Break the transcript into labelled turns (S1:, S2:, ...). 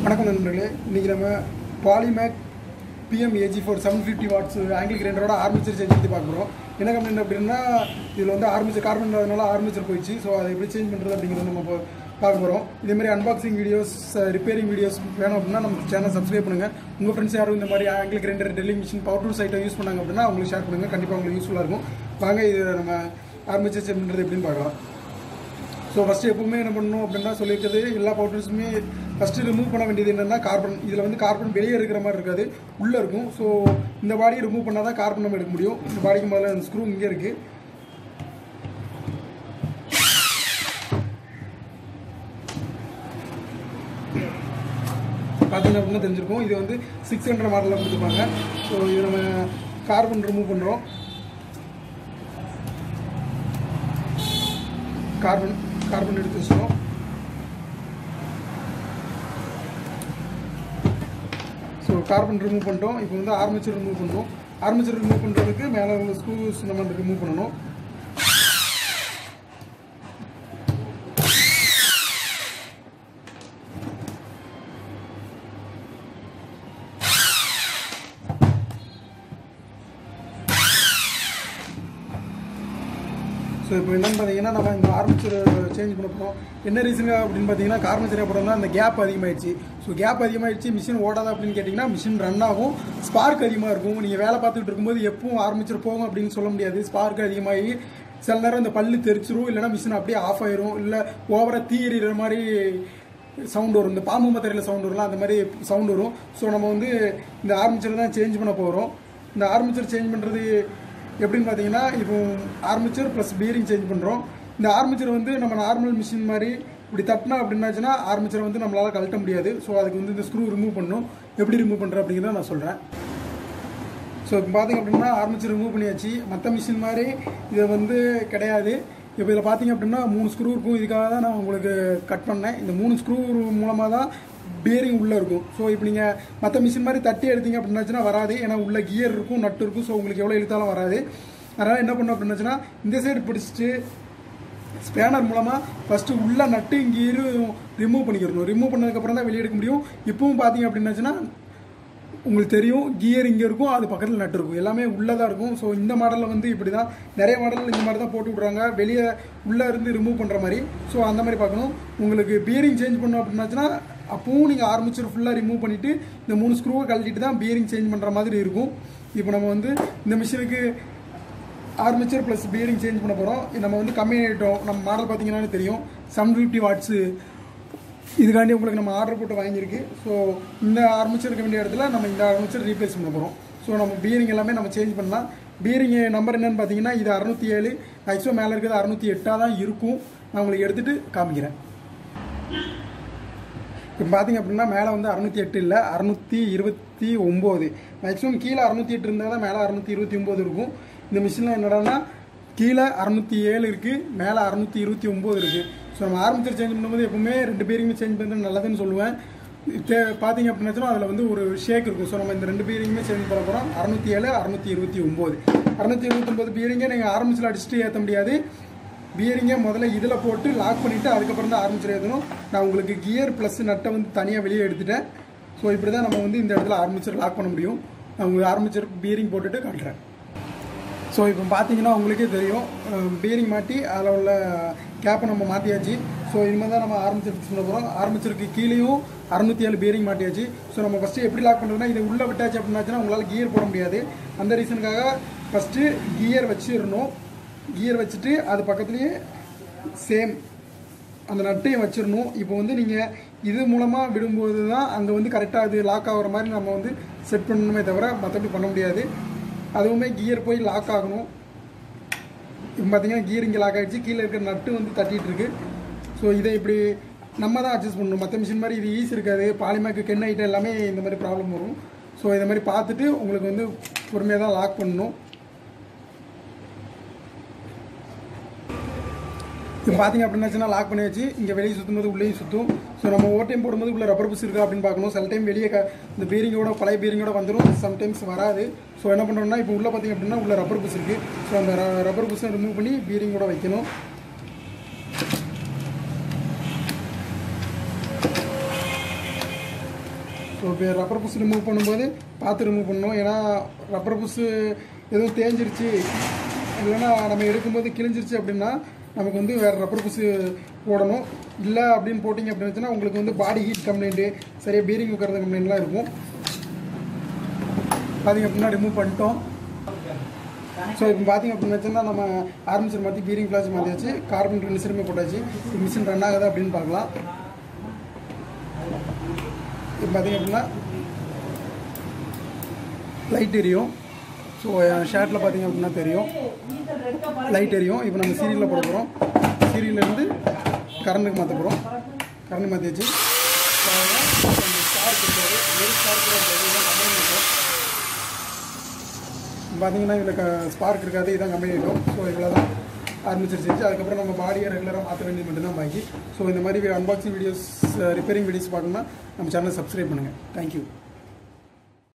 S1: வணக்கம் நண்பர்களே இன்றைக்கி நம்ம Polymak PM AG four seven fifty watts angle கிரைண்டரோட ஆர்மிச்சர் சேஞ்ச் பற்றி பார்க்க போகிறோம் என்ன கம்ப்ளைண்ட் அப்படின்னா இதில் வந்து ஆர்மிச்சர் கார்பன் இல்லாதனால ஆர்மிச்சர் போயிடுச்சு ஸோ அதை எப்படி சேஞ்ச் பண்ணுறது அப்படிங்கிறத நம்ம இப்போ பார்க்க போகிறோம் இதேமாதிரி அன்பாக்சிங் வீடியோஸ் ரிப்பேரிங் வீடியோஸ் வேணும் அப்படின்னா நம்ம சேனல் சப்ஸ்கிரைப் பண்ணுங்கள் உங்கள் ஃப்ரெண்ட்ஸ் யாரும் இந்த மாதிரி angle grinder drilling machine power tool சைட்டை யூஸ் பண்ணாங்க அப்படின்னா அவங்களுக்கு ஷேர் பண்ணுங்கள் கண்டிப்பாக உங்களுக்கு யூஸ்ஃபுல்லாக இருக்கும் வாங்க இது நம்ம ஆர்மிச்சர் சேஞ்ச் பண்ணுறது எப்படின்னு பார்க்கலாம் ஸோ ஃபஸ்ட்டு எப்பவுமே என்ன பண்ணணும் அப்படின்னா சொல்லியிருக்கிறது எல்லா பவுடர்ஸுமே ஃபஸ்ட்டு ரிமூவ் பண்ண வேண்டியது என்னென்னா கார்பன் இதில் வந்து கார்பன் வெளியே இருக்கிற மாதிரி இருக்காது உள்ளே இருக்கும் ஸோ இந்த பாடியை ரிமூவ் பண்ணால் தான் கார்பன் நம்ம எடுக்க முடியும் இந்த பாடிக்கு முதல்ல அந்த ஸ்க்ரூ இங்கே இருக்குது பார்த்தீங்க அப்படின்னா தெரிஞ்சிருக்கும் இது வந்து சிக்ஸ் ஹண்ட்ரட் மாடலில் கொடுத்துருப்பாங்க ஸோ இது நம்ம கார்பன் ரிமூவ் பண்ணுறோம் கார்பன் கார்பன் எடுத்து வச்சிடும் ஸோ கார்பன் ரிமூவ் பண்ணிட்டோம் இப்போ வந்து ஆர்மேச்சர் ரிமூவ் பண்ணுறோம் ஆர்மேச்சர் ரிமூவ் பண்ணுறதுக்கு மேலே உள்ள ஸ்க்ரூஸ் நம்ம ரிமூவ் பண்ணணும் ஸோ இப்போ என்னன்னு பார்த்தீங்கன்னா நம்ம இந்த ஆர்மேச்சர் சேஞ்ச் பண்ண போகிறோம் என்ன ரீசனுங்க அப்படின்னு பார்த்தீங்கன்னா ஆர்மேச்சர் போட்டோம்னா அந்த கேப் அதிகமாகிடுச்சு ஸோ கேப் அதிகமாகிடுச்சு மிஷின் ஓடாது அப்படின்னு கேட்டிங்கன்னா மிஷின் ரன் ஆகும் ஸ்பார்க் அதிகமாக இருக்கும் நீங்கள் வேலை பார்த்துட்டு இருக்கும்போது எப்பவும் ஆர்மேச்சர் போகும் அப்படின்னு சொல்ல முடியாது ஸ்பார்க் அதிகமாகி சில நேரம் இந்த பல்லு தெரிச்சிரும் இல்லைனா மிஷின் அப்படியே ஆஃப் ஆயிரும் இல்லை ஓவராக தீ எறிகிற மாதிரி சவுண்ட் வரும் இந்த பாம்பு மத்தரையில் சவுண்ட் வரும்ல அந்த மாதிரி சவுண்ட் வரும் ஸோ நம்ம வந்து இந்த ஆர்மேச்சர் தான் சேஞ்ச் பண்ண போகிறோம் இந்த ஆர்மேச்சர் சேஞ்ச் பண்ணுறது எப்படின்னு பார்த்தீங்கன்னா இப்போ ஆர்மேச்சர் ப்ளஸ் பீரிங் சேஞ்ச் பண்ணுறோம் இந்த ஆர்மேச்சர் வந்து நம்ம நார்மல் மிஷின் மாதிரி இப்படி தட்டினா அப்படின்னாச்சுன்னா ஆர்மேச்சரை வந்து நம்மளால் கழட்ட முடியாது ஸோ அதுக்கு வந்து இந்த ஸ்க்ரூ ரிமூவ் பண்ணணும் எப்படி ரிமூவ் பண்ணுறேன் அப்படிங்கிறத நான் சொல்கிறேன் ஸோ இப்போ பார்த்தீங்க அப்படின்னா ஆர்மேச்சர் ரிமூவ் பண்ணியாச்சு மற்ற மிஷின் மாதிரி இதை வந்து கிடையாது இப்போ இதில் பார்த்தீங்க அப்படின்னா மூணு ஸ்க்ரூ இருக்கும் இதுக்காக தான் நான் உங்களுக்கு கட் பண்ணேன் இந்த மூணு ஸ்க்ரூ மூலமாக தான் பேரிங் உள்ளே இருக்கும் ஸோ இப்போ நீங்கள் மற்ற மிஷின் மாதிரி தட்டி எடுத்தீங்க அப்படின்னாச்சுன்னா வராது ஏன்னா உள்ள கியர் இருக்கும் நட்டு இருக்கும் ஸோ உங்களுக்கு எவ்வளோ இழுத்தாலும் வராது அதனால் என்ன பண்ணோம் அப்படின்னாச்சுன்னா இந்த சைடு பிடிச்சிட்டு ஸ்பேனர் மூலமாக ஃபஸ்ட்டு உள்ள நட்டு கியரும் ரிமூவ் பண்ணிக்கிறணும் ரிமூவ் பண்ணதுக்கப்புறம் தான் வெளியே எடுக்க முடியும் இப்பவும் பார்த்தீங்க அப்படின்னாச்சுன்னா உங்களுக்கு தெரியும் கியர் இங்கே இருக்கும் அது பக்கத்தில் நட்டு இருக்கும் எல்லாமே உள்ளே தான் இருக்கும் ஸோ இந்த மாடலில் வந்து இப்படி தான் நிறைய மாடலில் இந்த மாதிரி தான் போட்டு விட்றாங்க வெளியே உள்ளே இருந்து ரிமூவ் பண்ணுற மாதிரி ஸோ அந்த மாதிரி பார்க்கணும் உங்களுக்கு பியரிங் சேஞ்ச் பண்ணோம் அப்படின்னாச்சுன்னா அப்பவும் நீங்கள் ஆர்மிச்சர் ஃபுல்லாக ரிமூவ் பண்ணிவிட்டு இந்த மூணு ஸ்க்ரூவை கழட்டிட்டு தான் பியரிங் சேஞ்ச் பண்ணுற மாதிரி இருக்கும் இப்போ நம்ம வந்து இந்த மிஷினுக்கு ஆர்மிச்சர் ப்ளஸ் பியரிங் சேஞ்ச் பண்ண போகிறோம் நம்ம வந்து கம்மி ஆகிட்டோம் நம்ம மாடல் பார்த்தீங்கன்னா தெரியும் செவன் ஃபிஃப்டி வாட்ஸு இதுக்காண்டி உங்களுக்கு நம்ம ஆர்டர் போட்டு வாங்கியிருக்கு ஸோ இந்த ஆர்மிச்சர் இருக்க வேண்டிய இடத்துல நம்ம இந்த ஆர்மிச்சர் ரீப்ளேஸ் பண்ண போகிறோம் ஸோ நம்ம பியரிங் எல்லாமே நம்ம சேஞ்ச் பண்ணலாம் பியரிங் நம்பர் என்னன்னு பார்த்தீங்கன்னா இது அறுநூத்தி ஏழு ஆக்சுவலாக மேலே இருக்கிறது அறுநூத்தி எட்டாக தான் இருக்கும் நான் உங்களுக்கு எடுத்துகிட்டு காமிக்கிறேன் இப்போ பார்த்தீங்க அப்படின்னா மேலே வந்து அறுநூத்தி எட்டு இல்லை அறுநூத்தி இருபத்தி ஒம்பது மேக்ஸிமம் கீழே அறுநூத்தி எட்டு இருந்தால் தான் மேலே அறுநூத்தி இருபத்தி ஒம்பது இருக்கும் இந்த மிஷினில் என்னடான்னா கீழே அறுநூத்தி ஏழு இருக்குது மேலே அறுநூத்தி இருபத்தி ஒம்பது இருக்குது ஸோ நம்ம ஆரம்பிச்சர் சேஞ்ச் பண்ணும்போது எப்பவுமே ரெண்டு பேருமே சேஞ்ச் பண்ணுறது நல்லதுன்னு சொல்லுவேன் தே பார்த்தீங்க அப்படின்னாச்சும் அதில் வந்து ஒரு ஷேக் இருக்கும் ஸோ நம்ம இந்த ரெண்டு பேரிங்குமே சேஞ்ச் பண்ண போகிறோம் அறுநூத்தி ஏழு அறுநூத்தி இருபத்தி ஒம்பது அறுநூத்தி இருபத்தொம்பது பேரிங்கை நீங்கள் ஆரம்பிச்சில் அடிச்சுட்டு ஏற்ற முடியாது பியரிங்கை முதல்ல இதில் போட்டு லாக் பண்ணிவிட்டு அதுக்கப்புறம் தான் ஆரம்பிச்சிட ஏற்றணும் நான் உங்களுக்கு கியர் ப்ளஸ் நட்டை வந்து தனியாக வெளியே எடுத்துட்டேன் ஸோ இப்படி தான் நம்ம வந்து இந்த இடத்துல ஆரம்பிச்சர் லாக் பண்ண முடியும் நான் உங்களுக்கு ஆரம்பிச்சர் பியரிங் போட்டுட்டு காட்டுறேன் ஸோ இப்போ பார்த்தீங்கன்னா உங்களுக்கே தெரியும் பியரிங் மாட்டி அதில் உள்ள கேப்பை நம்ம மாற்றியாச்சு ஸோ இனிமேல் தான் நம்ம ஆரம்பிச்சர் ஃபிக்ஸ் பண்ண போகிறோம் ஆரம்பிச்சருக்கு கீழேயும் அறுநூத்தி ஏழு பியரிங் மாட்டியாச்சு ஸோ நம்ம ஃபஸ்ட்டு எப்படி லாக் பண்ணுறதுனா இதை உள்ளே விட்டாச்சு அப்படின்னாச்சுன்னா உங்களால் கியர் போட முடியாது அந்த ரீசனுக்காக ஃபஸ்ட்டு கியர் வச்சிடணும் கியர் வச்சுட்டு அது பக்கத்துலேயே சேம் அந்த நட்டையும் வச்சிடணும் இப்போ வந்து நீங்கள் இது மூலமாக விடும்போது தான் அங்கே வந்து கரெக்டாக அது லாக் ஆகிற மாதிரி நம்ம வந்து செட் பண்ணணுமே தவிர மற்றபடி பண்ண முடியாது அதுவுமே கியர் போய் லாக் ஆகணும் இப்போ பார்த்தீங்கன்னா கியர் இங்கே லாக் ஆகிடுச்சு கீழே இருக்கிற நட்டு வந்து தட்டிகிட்டு இருக்கு ஸோ இதை இப்படி நம்ம தான் அட்ஜஸ்ட் பண்ணணும் மற்ற மிஷின் மாதிரி இது ஈஸி இருக்காது பாலிமேக்கு கென் ஐட்டம் எல்லாமே இந்த மாதிரி ப்ராப்ளம் வரும் ஸோ இதை மாதிரி பார்த்துட்டு உங்களுக்கு வந்து பொறுமையாக தான் லாக் பண்ணணும் இப்போ பார்த்தீங்க அப்படின்னாச்சுன்னா லாக் பண்ணி வச்சு இங்கே வெளியே சுற்றும் போது உள்ளேயும் சுற்றும் ஸோ நம்ம ஓவர் டைம் போடும்போது உள்ள ரப்பர் புஸ் இருக்கா அப்படின்னு பார்க்கணும் சில டைம் வெளியே க இந்த பீரிங்கோட பழைய பீரிங்கோட வந்துடும் சம்டைம்ஸ் வராது ஸோ என்ன பண்ணுறோம்னா இப்போ உள்ளே பார்த்தீங்க அப்படின்னா உள்ள ரப்பர் புஸ் இருக்குது ஸோ அந்த ரப்பர் புஸ்ஸை ரிமூவ் பண்ணி பீரிங்கோட வைக்கணும் ஸோ இப்போ ரப்பர் புஷ் ரிமூவ் பண்ணும்போது பார்த்து ரிமூவ் பண்ணணும் ஏன்னா ரப்பர் புஷ்ஷு எதுவும் தேஞ்சிருச்சு இல்லைன்னா நம்ம எடுக்கும்போது கிழிஞ்சிருச்சு அப்படின்னா நமக்கு வந்து வேறு ரப்பர் புஷ் போடணும் இல்லை அப்படின்னு போட்டிங்க அப்படின்னு வச்சுன்னா உங்களுக்கு வந்து பாடி ஹீட் கம்ப்ளைண்ட்டு சரியாக பீரிங் உட்கறது கம்ப்ளைண்ட்லாம் இருக்கும் பார்த்தீங்க அப்படின்னா ரிமூவ் பண்ணிட்டோம் ஸோ இப்போ பார்த்தீங்க அப்படின்னு வச்சுன்னா நம்ம ஆர்மிச்சர் மாற்றி பீரிங் ஃப்ளாஷ் மாற்றியாச்சு கார்பன் ரெண்டு சிறுமை போட்டாச்சு மிஷின் ரன் ஆகுதா அப்படின்னு பார்க்கலாம் இப்போ பார்த்தீங்க அப்படின்னா லைட் எரியும் ஸோ ஷர்ட்டில் பார்த்தீங்க அப்படின்னா தெரியும் லைட் எரியும் இப்போ நம்ம சீரியலில் போட போகிறோம் சீரியல்லேருந்து கரண்ட்டுக்கு மாற்ற போகிறோம் கரண்ட் மாற்றியாச்சு பார்த்தீங்கன்னா இதில் க ஸ்பார்க் இருக்காது இதான் கம்பெனி இருக்கும் ஸோ இவ்வளோ தான் ஆரம்பிச்சிருச்சு அதுக்கப்புறம் நம்ம பாடியை ரெகுலராக மாற்ற வேண்டியது மட்டும்தான் பாக்கி ஸோ இந்த மாதிரி அன்பாக்சிங் வீடியோஸ் ரிப்பேரிங் வீடியோஸ் பார்க்கணும்னா நம்ம சேனலை சப்ஸ்கிரைப் பண்ணுங்கள் தேங்க்யூ